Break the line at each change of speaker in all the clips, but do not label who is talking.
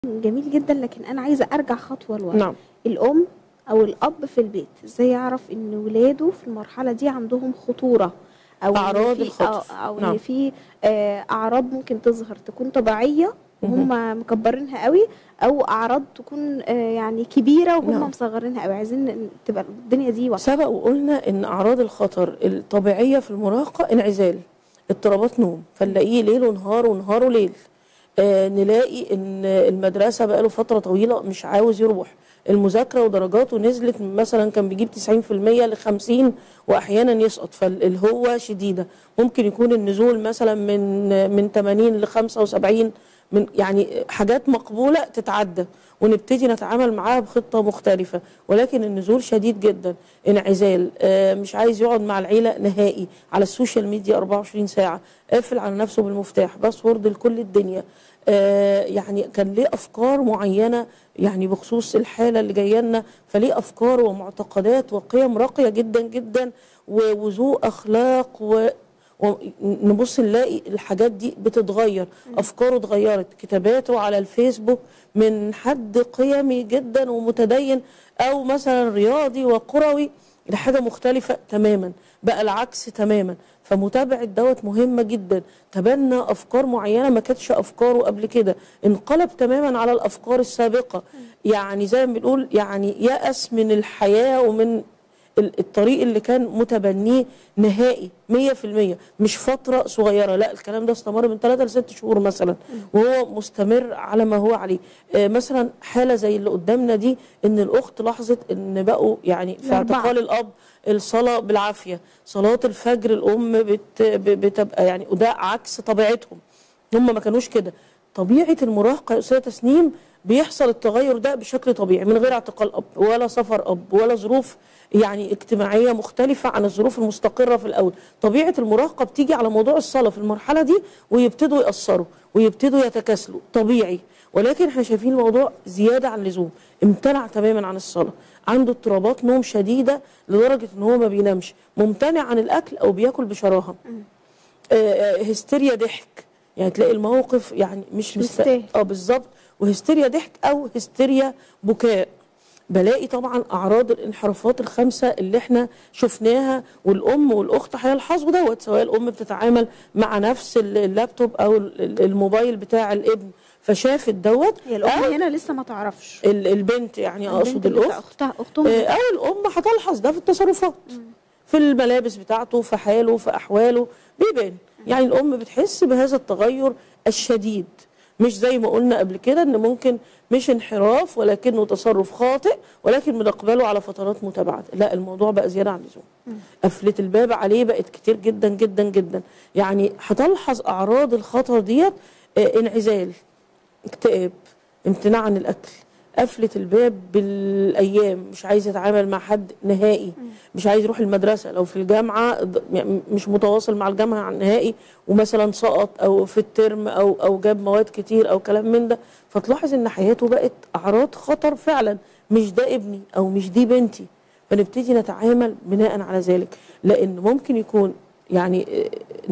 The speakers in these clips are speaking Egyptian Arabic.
جميل جدا لكن انا عايزه ارجع خطوه لورا
نعم
الام او الاب في البيت ازاي يعرف ان ولاده في المرحله دي عندهم خطوره او إن
أعراض
في-
الخطر.
او, أو
نعم.
ان في آه، اعراض ممكن تظهر تكون طبيعيه وهم مكبرينها قوي او اعراض تكون آه، يعني كبيره وهم
نعم.
مصغرينها قوي عايزين ن- تبقى الدنيا دي واضحه
سبق وقلنا ان اعراض الخطر الطبيعيه في المراهقه انعزال اضطرابات نوم فنلاقيه ليل ونهار ونهار وليل آه نلاقي ان المدرسه بقاله فتره طويله مش عاوز يروح المذاكره ودرجاته نزلت من مثلا كان بيجيب 90% ل 50 واحيانا يسقط فالهوه شديده ممكن يكون النزول مثلا من من 80 ل 75 من يعني حاجات مقبوله تتعدى ونبتدي نتعامل معاها بخطه مختلفه ولكن النزول شديد جدا انعزال آه، مش عايز يقعد مع العيله نهائي على السوشيال ميديا 24 ساعه قافل على نفسه بالمفتاح باسورد لكل الدنيا آه، يعني كان ليه افكار معينه يعني بخصوص الحاله اللي جايه لنا فليه افكار ومعتقدات وقيم راقيه جدا جدا و- وذو اخلاق و ونبص نلاقي الحاجات دي بتتغير افكاره اتغيرت كتاباته على الفيسبوك من حد قيمي جدا ومتدين او مثلا رياضي وقروي لحاجه مختلفه تماما بقى العكس تماما فمتابعه دوت مهمه جدا تبنى افكار معينه ما كانتش افكاره قبل كده انقلب تماما على الافكار السابقه يعني زي ما بنقول يعني يأس من الحياه ومن ال- الطريق اللي كان متبنيه نهائي 100% مش فترة صغيرة لا الكلام ده استمر من 3 ل 6 شهور مثلا وهو مستمر على ما هو عليه آه، مثلا حالة زي اللي قدامنا دي ان الاخت لاحظت ان بقوا يعني في
الأربعة.
اعتقال الاب الصلاة بالعافية صلاة الفجر الام بت ب- بتبقى يعني وده عكس طبيعتهم هم ما كانوش كده طبيعة المراهقة يا أستاذة تسنيم بيحصل التغير ده بشكل طبيعي من غير اعتقال أب ولا سفر أب ولا ظروف يعني اجتماعية مختلفة عن الظروف المستقرة في الأول طبيعة المراهقة بتيجي على موضوع الصلاة في المرحلة دي ويبتدوا يأثروا ويبتدوا يتكاسلوا طبيعي ولكن احنا شايفين الموضوع زيادة عن اللزوم امتنع تماما عن الصلاة عنده اضطرابات نوم شديدة لدرجة ان هو ما بينامش ممتنع عن الأكل أو بياكل بشراهة آه، آه، هستيريا ضحك يعني تلاقي الموقف يعني مش مست...
مستاهل.
اه بالظبط وهستيريا ضحك او هستيريا بكاء بلاقي طبعا اعراض الانحرافات الخمسه اللي احنا شفناها والام والاخت هيلحظوا دوت سواء الام بتتعامل مع نفس ال- اللابتوب او ال- الموبايل بتاع الابن فشافت دوت
هي الام
أو
هنا لسه ما تعرفش
ال- البنت يعني اقصد
البنت اللي
الاخت
اختها اختهم
آه، او الام هتلحظ ده في التصرفات في الملابس بتاعته في حاله في احواله بيبان يعني الام بتحس بهذا التغير الشديد مش زي ما قلنا قبل كده ان ممكن مش انحراف ولكنه تصرف خاطئ ولكن بنقبله على فترات متابعه لا الموضوع بقى زياده عن اللزوم قفله الباب عليه بقت كتير جدا جدا جدا يعني هتلحظ اعراض الخطر ديت آه، انعزال اكتئاب امتناع عن الاكل قفلة الباب بالايام مش عايز يتعامل مع حد نهائي مش عايز يروح المدرسه لو في الجامعه ض- يعني مش متواصل مع الجامعه عن نهائي ومثلا سقط او في الترم او او جاب مواد كتير او كلام من ده فتلاحظ ان حياته بقت اعراض خطر فعلا مش ده ابني او مش دي بنتي فنبتدي نتعامل بناء على ذلك لان ممكن يكون يعني آه،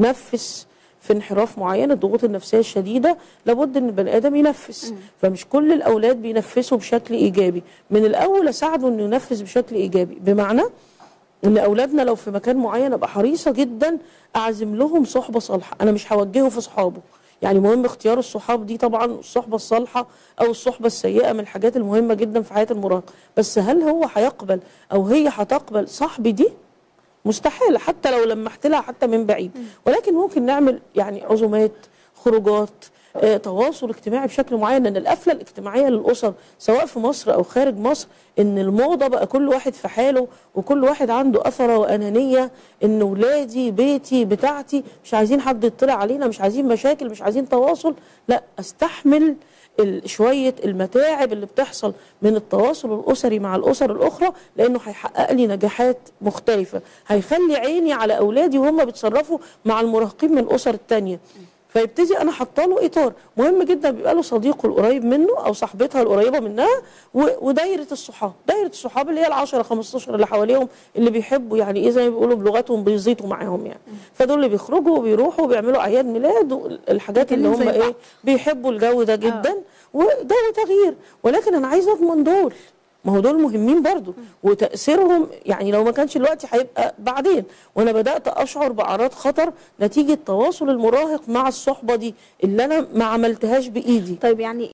نفس في انحراف معين الضغوط النفسيه الشديده لابد ان البني ادم ينفس فمش كل الاولاد بينفسوا بشكل ايجابي من الاول اساعده انه ينفس بشكل ايجابي بمعنى ان اولادنا لو في مكان معين ابقى حريصه جدا اعزم لهم صحبه صالحه انا مش هوجهه في صحابه يعني مهم اختيار الصحاب دي طبعا الصحبه الصالحه او الصحبه السيئه من الحاجات المهمه جدا في حياه المراهق بس هل هو هيقبل او هي هتقبل صاحبي دي مستحيل حتى لو لمحت لها حتى من بعيد ولكن ممكن نعمل يعني عزومات خروجات آه، تواصل اجتماعي بشكل معين لان القفله الاجتماعيه للاسر سواء في مصر او خارج مصر ان الموضه بقى كل واحد في حاله وكل واحد عنده اثره وانانيه ان ولادي بيتي بتاعتي مش عايزين حد يطلع علينا مش عايزين مشاكل مش عايزين تواصل لا استحمل ال- شويه المتاعب اللي بتحصل من التواصل الاسري مع الاسر الاخرى لانه هيحقق لي نجاحات مختلفه هيخلي عيني على اولادي وهم بيتصرفوا مع المراهقين من الاسر التانيه فيبتدي انا حاطه له اطار مهم جدا بيبقى له صديقه القريب منه او صاحبتها القريبه منها و- ودايره الصحاب دايره الصحاب اللي هي ال 10 15 اللي حواليهم اللي بيحبوا يعني ايه زي ما بيقولوا بلغتهم بيزيطوا معاهم يعني فدول اللي بيخرجوا وبيروحوا وبيعملوا اعياد ميلاد والحاجات اللي هم
بيتكلموا زي
ايه
بعض.
بيحبوا الجو ده جدا وده تغيير ولكن انا عايزه اضمن دول ما هو دول مهمين برضو وتاثيرهم يعني لو ما كانش دلوقتي هيبقى بعدين وانا بدات اشعر باعراض خطر نتيجه تواصل المراهق مع الصحبه دي اللي انا ما عملتهاش بايدي
طيب يعني